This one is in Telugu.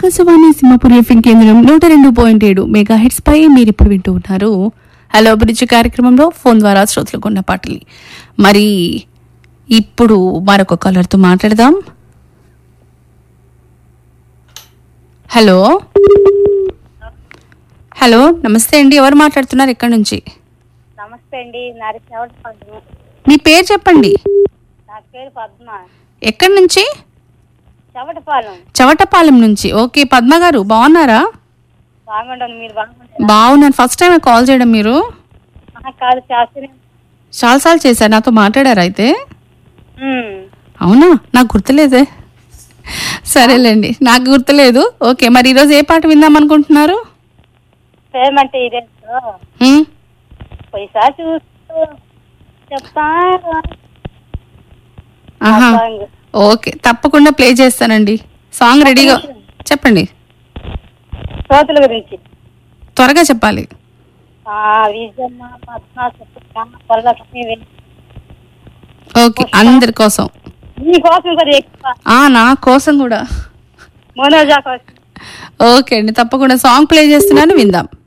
ఆకాశవాణి సింహపురి ఎఫ్ఎం కేంద్రం నూట రెండు పాయింట్ ఏడు మెగా హెడ్స్ పై మీరు ఇప్పుడు వింటూ ఉన్నారు హలో అభిరుచి కార్యక్రమంలో ఫోన్ ద్వారా శ్రోతలకు ఉన్న పాటలు మరి ఇప్పుడు మరొక కలర్తో మాట్లాడదాం హలో హలో నమస్తే అండి ఎవరు మాట్లాడుతున్నారు ఎక్కడి నుంచి నమస్తే అండి నాది చెవట పద్మ మీ పేరు చెప్పండి నా పేరు పద్మ ఎక్కడి నుంచి చెవటపాలెం చవటపాలెం నుంచి ఓకే పద్మ గారు బాగున్నారా బాగుండండి మీరు బాగుంటారు బాగున్నాను ఫస్ట్ టైం కాల్ చేయడం మీరు కాదు చేస్తూనే చాలాసార్లు చేశారు నాతో మాట్లాడారు అయితే ఉమ్. అవునా నాకు గుర్తులేదే సరేలేండి నాకు గుర్తులేదు ఓకే మరి ఈరోజు ఏ పాట విందాం అనుకుంటున్నారు పేమెంట్ ఇదే హ్మ్? పైసా చూస్తూ చెప్తా ఆహా ఓకే తప్పకుండా ప్లే చేస్తానండి సాంగ్ రెడీగా చెప్పండి శ్రోతల గురించి త్వరగా చెప్పాలి ఆ విజయమ్మ పద్మ సుబ్బమ్మ వరలక్ష్మి వెంకట. ఓకే అందరి కోసం మీకోసం కూడా ఎక్కువ ఆ నా కోసం కూడా మనోజా కోసం ఓకే అండి తప్పకుండా సాంగ్ ప్లే చేస్తున్నాను విందాం